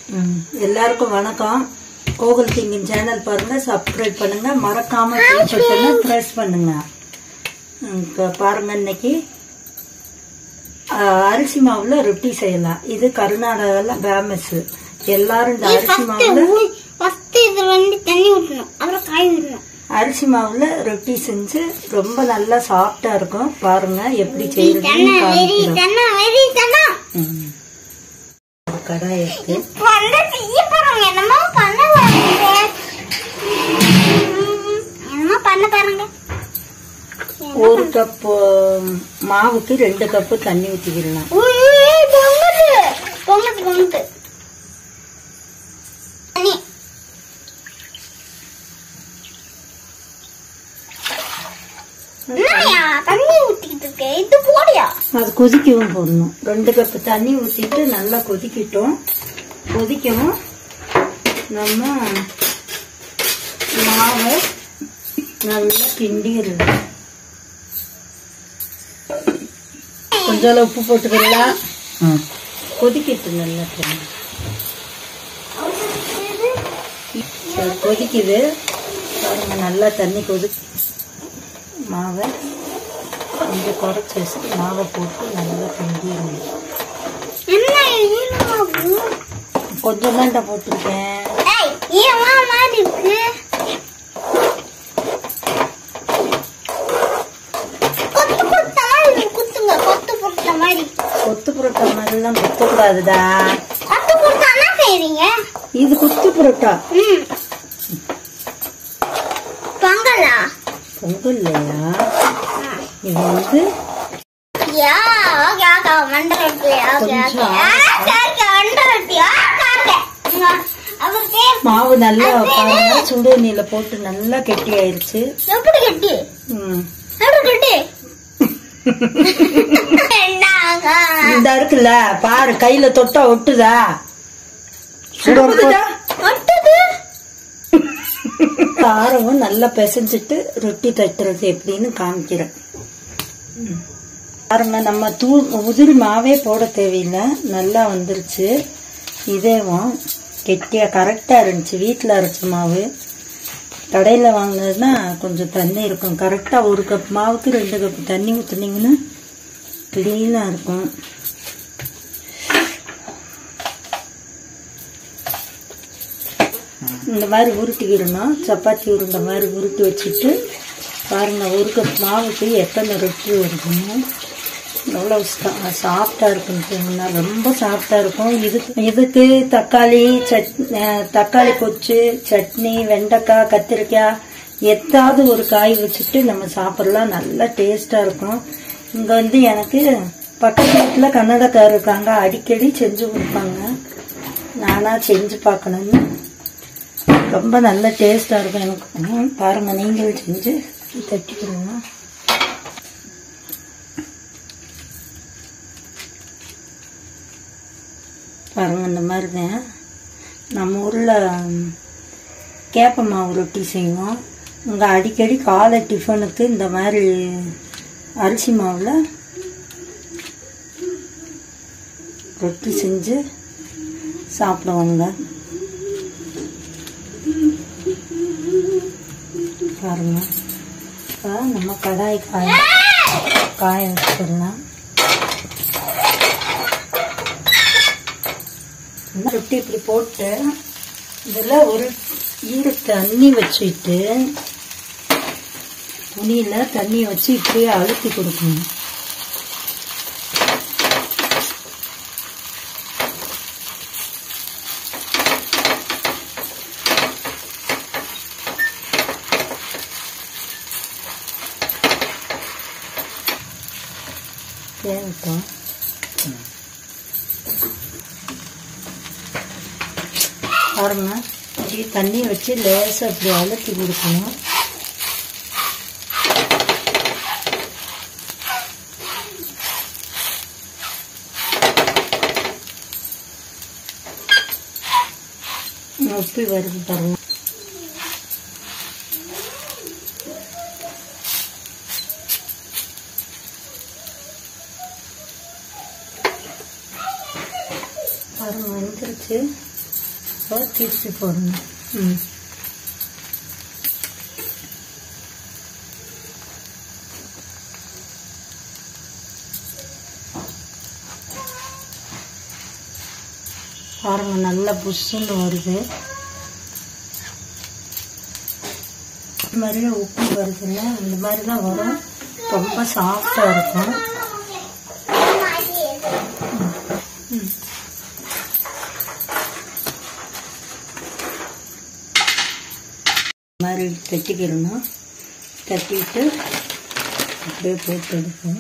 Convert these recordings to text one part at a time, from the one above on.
ம். எல்லாருக்கும் வணக்கம் கோகுல் கிங்கின் சேனல் பாருங்க சப்ஸ்கிரைப் பண்ணுங்க மறக்காம பிரஸ் பண்ணுங்க ம், இப்ப பாருங்க இன்னைக்கு ஆ, அரிசி மாவுல ரொட்டி செய்யலாம் இது கர்நாடகால ஃபேமஸ் எல்லாரும் இந்த அரிசி மாவுல ஃபர்ஸ்ட் இது வந்து தண்ணி ஊற்றணும் அப்புறம் காய் ஊற்றணும் அரிசி மாவுல ரொட்டி செஞ்சு ரொம்ப நல்லா சாஃப்டா இருக்கும் பாருங்க எப்படி செய்யறதுன்னு தென்னை வெறி காமிக்கிறோம் தென்னை வெறி தென்னை ம். ஒரு கடாய் இருக்கு இப்போ வந்து செய்ய போறாங்க என்னமோ பண்ண பாருங்க என்னமோ பண்ண பாருங்க ஒரு கப் மாவுக்கு ரெண்டு கப்பு தண்ணி ஊத்திக்கிடலாம் உய், உய், உய், பொங்குது பொங்குது பொங்குது தண்ணி என்னய்யா, தண்ணி ஊத்திக்கிட்டு இருக்க இது போடியா அது கொதிக்கவும் போடணும் ரெண்டு கப்பு தண்ணி ஊத்திட்டு நல்லா கொதிக்கட்டும் கொதிக்கவும் நம்ம மாவை நல்லா கிண்டிடணும் கொஞ்சம் உப்பு போட்டுக்கலாம் கொதிக்கட்டும் நல்லா தண்ணி. சரி, கொதிக்குது பாருங்க நல்லா தண்ணி கொதி மாவை கொஞ்சம் குறைச்சி வச்சுட்டு மாவை போட்டு நல்லா கிண்டிடணும் என்ன ஈரமாகும் கொஞ்சம் தான்டா போட்டிருக்கேன் ஏய் ஈரமா மாதிரி இருக்கு கொத்து கொடுத்த மாதிரி குத்துங்க கொத்து கொடுத்த மாதிரி கொத்து புரோட்டா மாதிரிலாம் குத்தக்கூடாதுடா கொத்து கொடுத்தா என்ன செய்றீங்க இது கொத்து புரோட்டா ம் பொங்கலா பொங்கல் இல்லையா இது வந்து யா ஓகே ஓகே மண்டை ரொட்டி ஓகே ஓகே கொஞ்சம் ஓகே மண்டை ரொட்டி ஓகே அவருக்கு மாவு நல்லா பாருங்க சுடு நீல போட்டு நல்லா கெட்டி ஆயிருச்சு எப்படி கட்டி ம். எப்படி கட்டி என்னங்க இந்த இருக்குல்ல பாரு கையில தொட்டா ஒட்டுதா ஒட்டுதா? ஒட்டுது காரமும் நல்லா பிசைஞ்சிட்டு ரொட்டி தட்டுறது எப்படின்னு காமிக்கிறேன் ம். பாருங்க நம்ம தூ உதிரி மாவே போட தேவையில்லை நல்லா வந்துருச்சு இதேவும் கெட்டியா கரெக்டா இருந்துச்சு வீட்டில் அரைச்ச மாவு கடையில் வாங்கினதுன்னா கொஞ்சம் தண்ணி இருக்கும் கரெக்டா ஒரு கப் மாவுக்கு ரெண்டு கப் தண்ணி ஊற்றுனீங்கன்னா கிளீனாக இருக்கும் இந்த மாதிரி உருட்டிக்கிடணும் சப்பாத்தி உருண்டை மாதிரி உருட்டி வச்சுட்டு பாருங்க ஒரு கப் மாவுக்கு எத்தனை ரொட்டி வருதுன்னு எவ்வளோ சாஃப்டாக இருக்குன்னு ரொம்ப சாஃப்டாக இருக்கும் இதுக்கு இதுக்கு தக்காளி சட் அஹ் தக்காளி கொச்சு சட்னி வெண்டைக்காய் கத்திரிக்காய் எதாவது ஒரு காய் வச்சுட்டு நம்ம சாப்பிடலாம் நல்லா டேஸ்டாக இருக்கும் இங்கே வந்து எனக்கு பக்கத்து வீட்டில் கன்னடக்காரர் இருக்காங்க அடிக்கடி செஞ்சு கொடுப்பாங்க நானாக செஞ்சு பார்க்கணுன்னு ரொம்ப நல்ல டேஸ்டா இருக்கும் எனக்கு ம், பாருங்க நீங்களும் செஞ்சு தட்டிக்கிறோங்க பாருங்க இந்த மாதிரி தான் நம்ம ஊரில் கேப்ப மாவு ரொட்டி செய்வோம் இங்கே அடிக்கடி காலை டிஃபனுக்கு இந்த மாதிரி அரிசி மாவில் ரொட்டி செஞ்சு சாப்பிடுவாங்க பாருங்க இப்போ நம்ம கடாய் காய காய வச்சிடலாம் ரொட்டி இப்படி போட்டு இதில் ஒரு ஈர தண்ணி வச்சுட்டு துணியில் தண்ணியை வச்சு இப்படியே அழுத்தி கொடுக்கணும் தேவைப்பா பாருங்க இப்படி தண்ணி வச்சு லேசாக இப்படி அழுத்தி கொடுக்கணும் உப்பி வருது பாருங்க பாருங்க வந்துருச்சு இப்போ திருப்பி போடணும் ம் பாருங்க நல்லா புஷ்ஷுன்னு வருது இந்த மாதிரியே உப்பு வருதுல்ல இந்த மாதிரி தான் வரும் ரொம்ப சாஃப்டாக இருக்கும் ம். இந்த மாதிரி தட்டிக்கிறணும் தட்டிட்டு அப்படியே போட்டு எடுப்போம்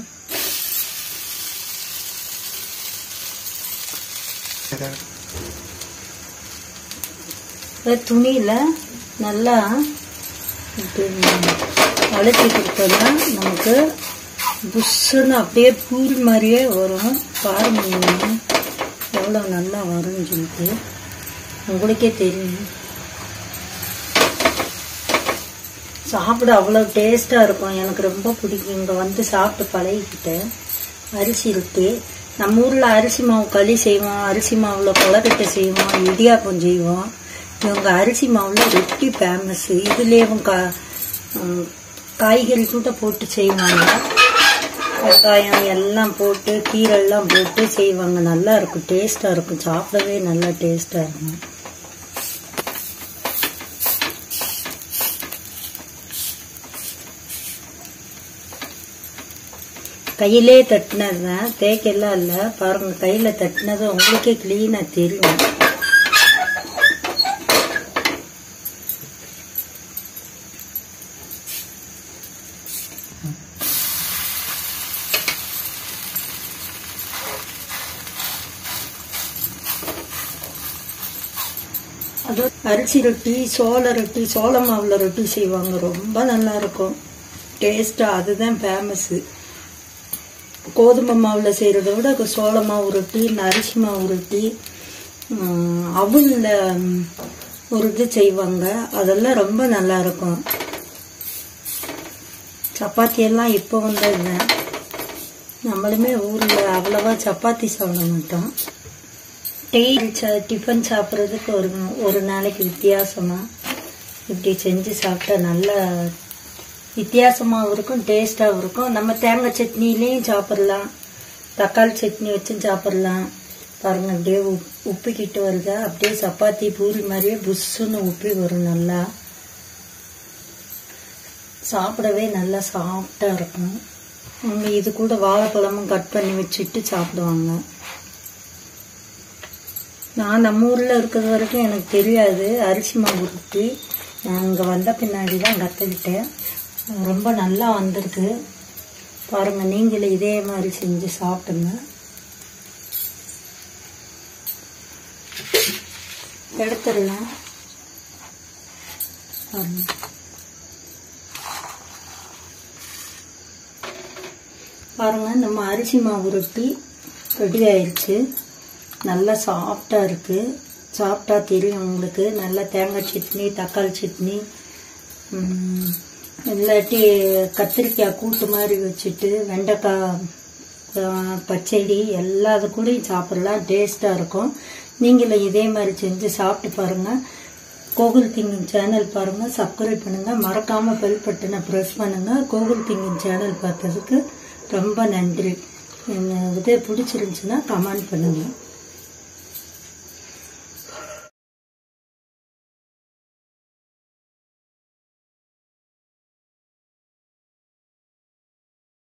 துணியில் நல்லா இப்படி அழுத்தி கொடுத்தோம்னா நமக்கு புஷ்ஷுன்னு அப்படியே பூரி மாதிரியே வரும் பாருங்க நீங்க எவ்வளோ நல்லா வரும்னு சொல்லிட்டு உங்களுக்கே தெரியும் சாப்பிட அவ்வளோ டேஸ்ட்டாக இருக்கும் எனக்கு ரொம்ப பிடிக்கும் இங்கே வந்து சாப்பிட்டு பழகிக்கிட்டேன் அரிசி ரொட்டி நம்ம ஊரில் அரிசி மாவு களி செய்வோம் அரிசி மாவில் கொலக்கட்டை செய்வோம் இடியாப்பம் செய்வோம் இவங்க அரிசி மாவில் ரொட்டி ஃபேமஸ் இதுலேயும் கா ம், காய்கறி கூட போட்டு செய்வாங்க வெங்காயம் எல்லாம் போட்டு கீரை எல்லாம் போட்டு செய்வாங்க நல்லா இருக்கும் டேஸ்ட்டாக இருக்கும் சாப்பிடவே நல்லா டேஸ்ட்டாக இருக்கும் கையிலே தட்டினது தான் தேய்க்கெல்லாம் இல்லை பாருங்க கையில் தட்டினது உங்களுக்கே க்ளீனாக தெரியும் அது அரிசி ரொட்டி சோள ரொட்டி சோள மாவுல ரொட்டி செய்வாங்க ரொம்ப நல்லா இருக்கும் டேஸ்டா அதுதான் ஃபேமஸ் கோதுமை மாவுல செய்யறத விட கு- சோள மாவு ரொட்டி இந்த அரிசி மாவு ரொட்டி உம், அவுல்ல உம், ஒரு இது செய்வாங்க அதெல்லாம் ரொம்ப நல்லா இருக்கும் சப்பாத்தி எல்லாம் இப்போ வந்தது நம்மளுமே ஊர்ல அவ்வளவா சப்பாத்தி சாப்பிட மாட்டோம் டீ ச- டிஃபன் சாப்பிட்றதுக்கு ஒரு ஒரு நாளைக்கு வித்தியாசமா இப்படி செஞ்சு சாப்பிட்டா நல்லா வித்தியாசமாகவும் இருக்கும் டேஸ்டாகவும் இருக்கும் நம்ம தேங்காய் சட்னிலையும் சாப்பிடலாம் தக்காளி சட்னி வச்சும் சாப்பிடலாம் பாருங்க அப்படியே உப் உப்பிக்கிட்டு வருதா அப்படியே சப்பாத்தி பூரி மாதிரியே புஷ்ஷுன்னு உப்பி வரும் நல்லா சாப்பிடவே நல்லா சாஃப்டாக இருக்கும் அவங்க இது கூட வாழைப்பழமும் கட் பண்ணி வச்சுட்டு சாப்பிடுவாங்க நான் நம்ம ஊரில் இருக்கிறது வரைக்கும் எனக்கு தெரியாது அரிசி மாவு ரொட்டி நான் இங்கே வந்த பின்னாடி தான் கற்றுக்கிட்டேன் ரொம்ப நல்லா வந்திருக்கு பாருங்கள் நீங்களும் இதே மாதிரி செஞ்சு சாப்பிடுங்க எடுத்துடலாம் பாருங்க பாருங்க நம்ம அரிசி மாவு ரொட்டி ரெடி ஆயிடுச்சு நல்லா சாஃப்டாக இருக்குது சாஃப்டாக தெரியும் உங்களுக்கு நல்லா தேங்காய் சட்னி தக்காளி சட்னி ம், இல்லாட்டி கத்திரிக்காய் கூட்டு மாதிரி வச்சுட்டு வெண்டைக்காய் ஆ, பச்சடி எல்லாது கூடயும் சாப்பிடலாம் டேஸ்ட்டாக இருக்கும் நீங்களும் இதே மாதிரி செஞ்சு சாப்பிட்டு பாருங்கள் கோகுல் திங்கிங் சேனல் பாருங்கள் சப்ஸ்கிரைப் பண்ணுங்கள் மறக்காமல் பெல் பட்டனை ப்ரெஸ் பண்ணுங்கள் கோகுல் திங்கிங் சேனல் பார்த்ததுக்கு ரொம்ப நன்றி இந்த இது பிடிச்சிருந்துச்சுன்னா கமெண்ட் பண்ணுங்கள்